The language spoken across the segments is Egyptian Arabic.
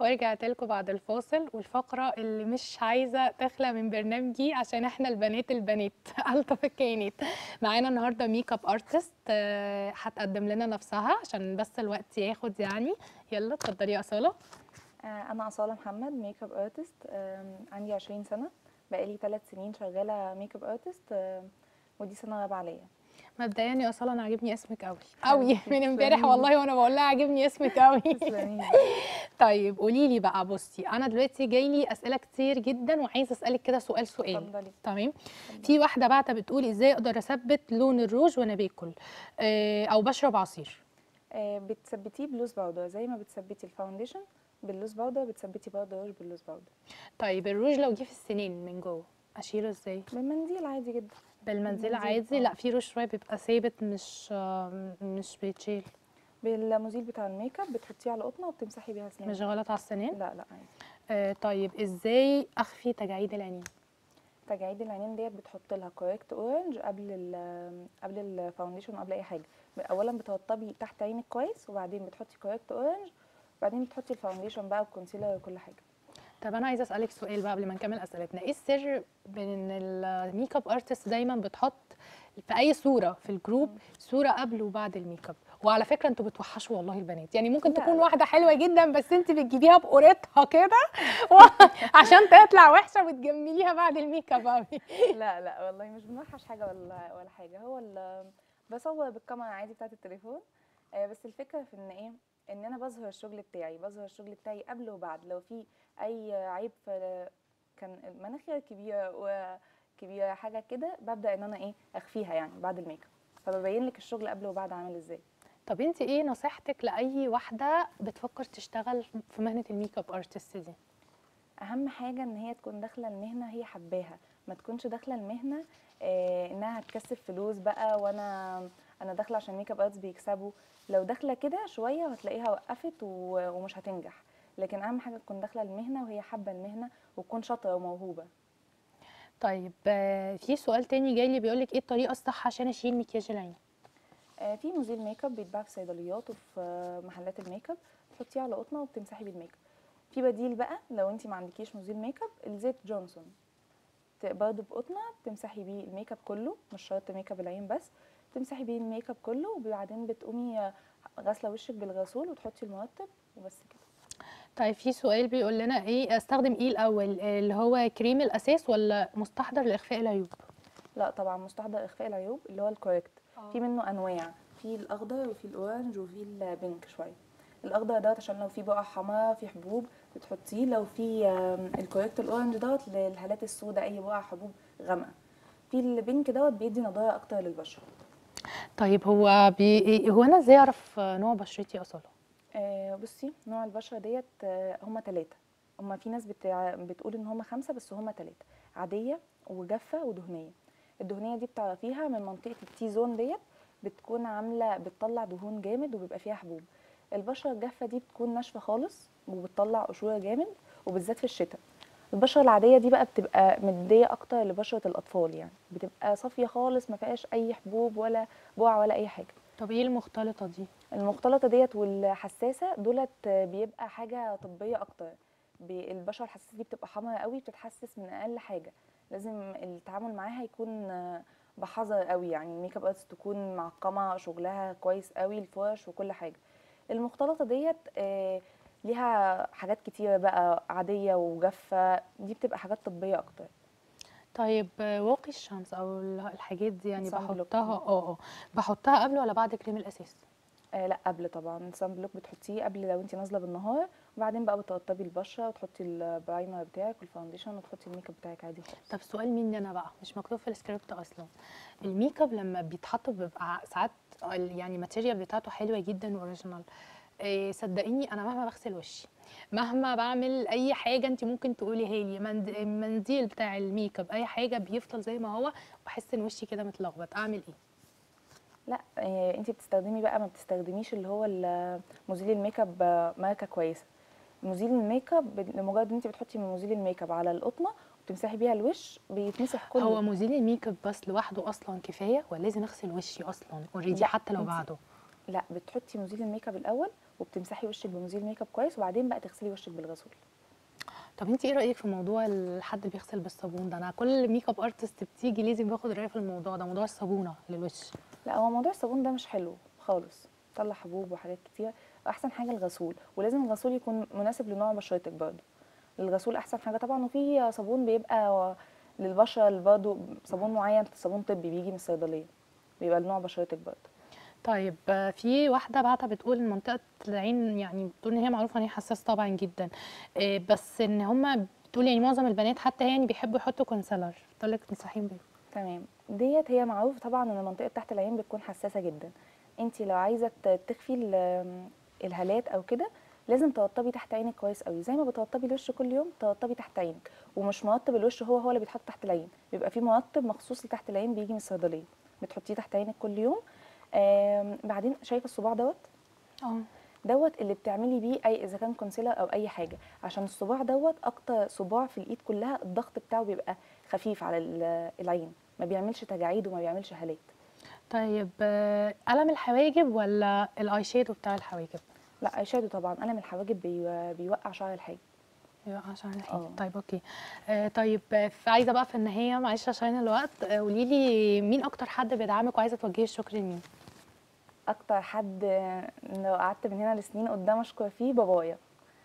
ورجعت لكم بعد الفاصل والفقرة اللي مش عايزة تخلى من برنامجي عشان احنا البنات البنات ألطف الكائنات معانا النهاردة ميك اب ارتست آه، هتقدم لنا نفسها عشان بس الوقت ياخد يعني يلا اتفضلي يا أصالة آه، أنا أصالة محمد ميك اب ارتست آم، عندي 20 سنة بقالي 3 سنين شغالة ميك اب ارتست آم، ودي سنة رابعة ليا مبدئيا يا أصالة أنا عاجبني اسمك قوي قوي حبيبتي، من امبارح تسلمي. والله وأنا بقول لها عاجبني اسمك قوي تسلمي طيب قولي لي بقى بصي أنا دلوقتي جاي لي أسئلة كتير جدا وعايزة أسألك كده سؤال سؤال اتفضلي تمام في واحده بعتها بتقول ازاي اقدر اثبت لون الروج وانا باكل آه، او بشرب عصير آه، بتثبتيه بلوز باودر زي ما بتثبتي الفاونديشن باللوز باودر بتثبتي برضه روج باللوز باودر طيب الروج لو جه في السنين من جوه اشيله ازاي بالمنديل عادي جدا بالمنزل بالمنزل، عادي آه. لا في روج شويه بيبقى ثابت مش آه، مش بيتشيل بالمزيل بتاع الميك اب بتحطيه على قطنة وبتمسحي بيها اسنانك مش غلط على السنان لا لا عادي آه طيب ازاي اخفي تجاعيد العينين تجاعيد العينين ديت بتحط لها كوريكت اورنج قبل ال قبل الفاونديشن قبل اي حاجه اولا بتوطبي تحت عينك كويس وبعدين بتحطي كوريكت اورنج وبعدين بتحطي الفاونديشن بقى والكونسيلر وكل حاجه طب انا عايزه اسالك سؤال بقى قبل ما نكمل اسئلتنا ايه السر بين ان الميك اب ارتست دايما بتحط في اي صوره في الجروب صوره قبل وبعد الميك اب وعلى فكره انتوا بتوحشوا والله البنات يعني ممكن لا، تكون لا. واحده حلوه جدا بس انت بتجيبيها بقريتها كده و- عشان تطلع وحشه وتجمليها بعد الميك اب قوي لا لا والله مش بنوحش حاجه ولا ولا حاجه هو ال- بصور بالكاميرا عادي بتاعه التليفون آه، بس الفكره في ان ايه ان انا بظهر الشغل بتاعي بظهر الشغل بتاعي قبل وبعد لو في اي عيب في كان مناخير كبيره وكبيره حاجه كده ببدا ان انا ايه اخفيها يعني بعد الميك اب فببين لك الشغل قبل وبعد عامل ازاي طب انت ايه نصيحتك لاي واحده بتفكر تشتغل في مهنه الميك اب ارتست دي اهم حاجه ان هي تكون داخله المهنه هي حباها ما تكونش داخله المهنه آه انها هتكسب فلوس بقى وانا انا داخله عشان ميك اب ارتس بيكسبوا لو داخله كده شويه هتلاقيها وقفت و- ومش هتنجح لكن اهم حاجه تكون داخله المهنه وهي حابه المهنه وتكون شاطره وموهوبه طيب آه، في سؤال تاني جاي لي بيقول لك ايه الطريقه الصح عشان اشيل مكياج العين آه في مزيل ميك اب بيتباع في صيدليات وفي آه، محلات الميك اب تحطيه على قطنه وبتمسحي بيه الميك اب في بديل بقى لو انت ما عندكيش مزيل ميك اب الزيت جونسون ت- برضه بقطنه بتمسحي بيه الميك اب كله مش شرط ميك اب العين بس تمسحي بيه الميك اب كله وبعدين بتقومي آه، غاسله وشك بالغسول وتحطي المرطب وبس كده طيب في سؤال بيقول لنا ايه استخدم ايه الاول اللي هو كريم الاساس ولا مستحضر لاخفاء العيوب لا طبعا مستحضر اخفاء العيوب اللي هو الكوريكت في منه انواع في الاخضر وفي الاورنج وفي البينك شويه الاخضر دوت عشان لو في بقع حمراء في حبوب بتحطيه لو في آم، الكوريكت الاورنج دوت للهالات السوداء اي بقع حبوب غامقه في البينك دوت بيدي نضاره اكتر للبشره طيب هو بي... هو انا ازاي اعرف نوع بشرتي اصلا آه بصي نوع البشره ديت آه هما ثلاثه هما في ناس بتع... بتقول ان هما خمسه بس هما ثلاثه عاديه وجافه ودهنيه الدهنيه دي بتعرفيها من منطقه التي زون ديت بتكون عامله بتطلع دهون جامد وبيبقى فيها حبوب البشره الجافه دي بتكون ناشفه خالص وبتطلع قشوره جامد وبالذات في الشتاء البشره العاديه دي بقى بتبقى مديه اكتر لبشره الاطفال يعني بتبقى صافيه خالص ما فيهاش اي حبوب ولا بقع ولا اي حاجه طب ايه المختلطه دي المختلطه ديت والحساسه دولت بيبقى حاجه طبيه اكتر بي- البشره الحساسه دي بتبقى حمراء قوي بتتحسس من اقل حاجه لازم التعامل معاها يكون بحذر قوي يعني الميك اب ارتست تكون معقمه شغلها كويس قوي الفرش وكل حاجه المختلطه ديت آه، ليها حاجات كتيره بقى عاديه وجافه دي بتبقى حاجات طبيه اكتر طيب آه، واقي الشمس او ال- الحاجات دي يعني Sun block. بحطها اه اه بحطها قبل ولا بعد كريم الاساس آه لا قبل طبعا الصن بلوك بتحطيه قبل لو انت نازله بالنهار وبعدين بقى بترطبي البشره وتحطي البرايمر بتاعك والفاونديشن وتحطي الميك اب بتاعك عادي خالص طب سؤال مني انا بقى مش مكتوب في السكريبت اصلا الميك اب لما بيتحط بيبقى ساعات ال- يعني الماتيريال بتاعته حلوه جدا واوريجينال إيه صدقيني انا مهما بغسل وشي مهما بعمل اي حاجه انت ممكن تقوليها لي مند- المنديل بتاع الميك اب اي حاجه بيفضل زي ما هو بحس ان وشي كده متلخبط اعمل ايه لا آه انت بتستخدمي بقى ما بتستخدميش اللي هو ال- مزيل الميك اب آه، ماركه كويسه مزيل الميك اب ب- لمجرد ان انت بتحطي مزيل الميك اب على القطنه وتمسحي بيها الوش بيتمسح كله هو مزيل الميك اب بس لوحده اصلا كفايه ولا لازم اغسل وشي اصلا اوريدي لا، حتى لو انت- بعده لا بتحطي مزيل الميك اب الاول وبتمسحي وشك بمزيل ميك اب كويس وبعدين بقى تغسلي وشك بالغسول طب انت ايه رايك في موضوع الحد اللي بيغسل بالصابون ده انا كل ميك اب ارتست بتيجي لازم باخد رايه في الموضوع ده موضوع الصابونه للوش لا هو موضوع الصابون ده مش حلو خالص طلع حبوب وحاجات كتير احسن حاجه الغسول ولازم الغسول يكون مناسب لنوع بشرتك برضه الغسول احسن حاجه طبعا وفي صابون بيبقى للبشره اللي برضه صابون معين صابون طبي بيجي من الصيدليه بيبقى لنوع بشرتك برضه طيب آه، في واحده بعتها بتقول إن منطقه العين يعني بتقول ان هي معروفه ان هي حساس طبعا جدا آه، بس ان هما بتقول يعني معظم البنات حتى يعني بيحبوا يحطوا كونسيلر تقول لك تنصحيهم بيه تمام ديت هي معروف طبعا ان منطقه تحت العين بتكون حساسه جدا انت لو عايزه ت- تخفي ال- الهالات او كده لازم توطبي تحت عينك كويس قوي زي ما بتوطبي الوش كل يوم توطبي تحت عينك ومش مرطب الوش هو هو اللي بيتحط تحت العين بيبقى في مرطب مخصوص لتحت العين بيجي من الصيدليه بتحطيه تحت عينك كل يوم آم، بعدين شايفه الصباع دوت اه دوت اللي بتعملي بيه اي اذا كان كونسيلر او اي حاجه عشان الصباع دوت اكتر صباع في الايد كلها الضغط بتاعه بيبقى خفيف على ال- العين ما بيعملش تجاعيد وما بيعملش هالات طيب آه، قلم الحواجب ولا الاي شادو بتاع الحواجب لا اي شادو طبعا قلم الحواجب بي... بيوقع شعر الحاجب يبقى عشان الحين اه. طيب اوكي آه طيب آه، ف- عايزه بقى في النهايه معلش عشان الوقت آه، قولي لي مين اكتر حد بيدعمك وعايزه توجهي الشكر لمين اكتر حد لو قعدت من هنا لسنين قدام اشكر فيه بابايا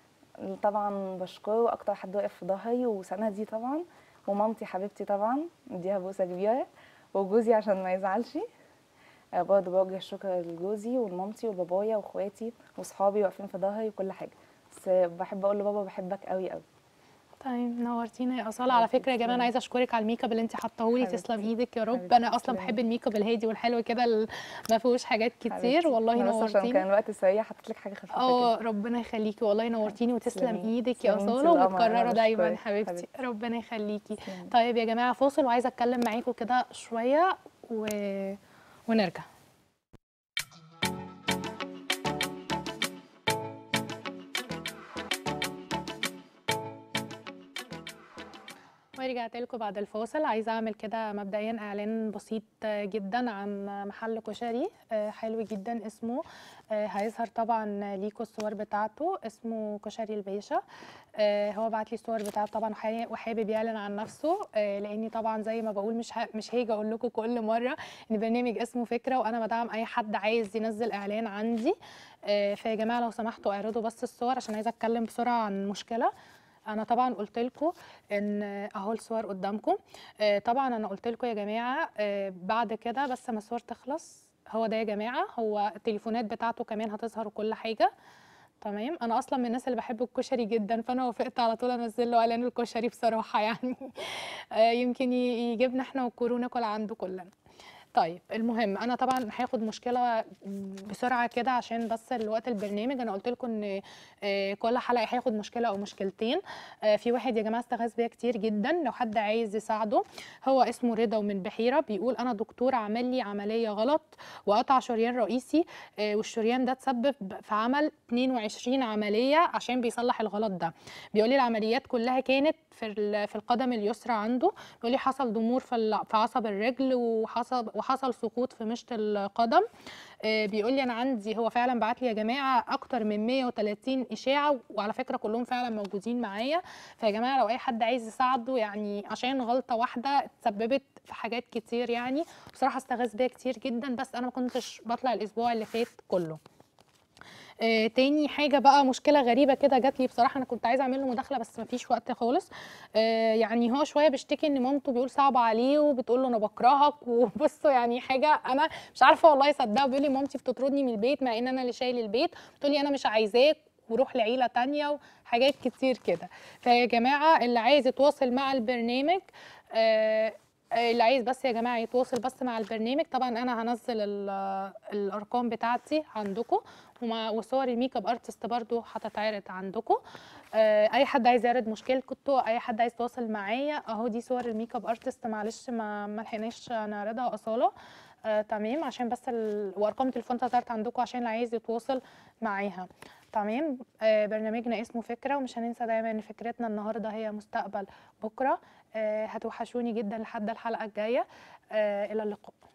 طبعا بشكره اكتر حد واقف في ظهري وسندي طبعا ومامتي حبيبتي طبعا اديها بوسه كبيره وجوزي عشان ما يزعلش آه، برضه بوجه الشكر لجوزي ولمامتي وبابايا واخواتي واصحابي واقفين في ظهري وكل حاجه بس بحب اقول لبابا بحبك قوي قوي طيب نورتينا يا اصاله على فكره يا جماعه انا عايزه اشكرك على الميك اب اللي انت حاطاه لي حبيبتي. تسلم ايدك يا رب حبيبتي، انا اصلا تسلمي. بحب الميك اب الهادي والحلو كده اللي ما فيهوش حاجات كتير حبيبتي. والله أنا بس عشان نورتيني كان الوقت سريع حطيت لك حاجه خفيفه اه كده ربنا يخليكي والله نورتيني وتسلم تسلمي. ايدك يا تسلمي انتي اصاله القمر، أنا ومتكرره دايما بشكرك حبيبتي حبيبتي. ربنا يخليكي تسلمي. طيب يا جماعه فاصل وعايزه اتكلم معاكم كده شويه و... ونرجع ورجعت لكم بعد الفاصل عايزه اعمل كده مبدئيا اعلان بسيط جدا عن محل كشري آه، حلو جدا اسمه آه، هيظهر طبعا ليكوا الصور بتاعته اسمه كشري الباشا آه، هو بعت لي الصور بتاعته طبعا وحي- وحابب يعلن عن نفسه آه، لاني طبعا زي ما بقول مش ه- مش هاجي اقول لكم كل مره ان برنامج اسمه فكره وانا بدعم اي حد عايز ينزل اعلان عندي آه، فيا جماعه لو سمحتوا اعرضوا بس الصور عشان عايزه اتكلم بسرعه عن مشكله انا طبعا قلت لكم ان اهو الصور قدامكم آه، طبعا انا قلت لكم يا جماعه آه، بعد كده بس ما الصور تخلص هو ده يا جماعه هو التليفونات بتاعته كمان هتظهر وكل حاجه تمام انا اصلا من الناس اللي بحب الكشري جدا فانا وافقت على طول انزل له اعلان الكشري بصراحه يعني آه، يمكن ي- يجيبنا احنا والكورونا ناكل عنده كلنا طيب المهم انا طبعا هاخد مشكله بسرعه كده عشان بس الوقت البرنامج انا قلت لكم ان آه، كل حلقه هاخد مشكله او مشكلتين آه، في واحد يا جماعه استغاث بيا كتير جدا لو حد عايز يساعده هو اسمه رضا ومن بحيره بيقول انا دكتور عمل لي عمليه غلط وقطع شريان رئيسي آه، والشريان ده تسبب في عمل 22 عمليه عشان بيصلح الغلط ده بيقول لي العمليات كلها كانت في ال- في القدم اليسرى عنده بيقول لي حصل ضمور في ال- في عصب الرجل وحصل وحصل سقوط في مشط القدم آه، بيقول لي انا عندي هو فعلا بعت لي يا جماعه اكتر من 130 اشاعه وعلى فكره كلهم فعلا موجودين معايا فيا جماعه لو اي حد عايز يساعده يعني عشان غلطه واحده اتسببت في حاجات كتير يعني بصراحه استغاث بيا كتير جدا بس انا ما كنتش بطلع الاسبوع اللي فات كله آه، تاني حاجة بقى مشكلة غريبة كده جات لي بصراحة أنا كنت عايزة أعمل له مداخلة بس مفيش وقت خالص آه، يعني هو شوية بيشتكي إن مامته بيقول صعبة عليه وبتقول له أنا بكرهك وبصوا يعني حاجة أنا مش عارفة والله صدقها بيقول لي مامتي بتطردني من البيت مع إن أنا اللي شايل البيت بتقول لي أنا مش عايزاك وروح لعيلة تانية وحاجات كتير كده فيا جماعة اللي عايز يتواصل مع البرنامج آه، آه، اللي عايز بس يا جماعه يتواصل بس مع البرنامج طبعا انا هنزل ال- الارقام بتاعتي عندكم ومع وصور الميك اب ارتست برضو هتتعرض عندكم آه، اي حد عايز يعرض مشكلته اي حد عايز يتواصل معايا اهو دي صور الميك اب ارتست معلش ما ما لحقناش نعرضها اصاله آه، تمام عشان بس ال... وارقام تليفون تظهرت عندكم عشان اللي عايز يتواصل معاها تمام آه، برنامجنا اسمه فكره ومش هننسى دايما ان فكرتنا النهارده هي مستقبل بكره آه، هتوحشوني جدا لحد الحلقه الجايه آه، الى اللقاء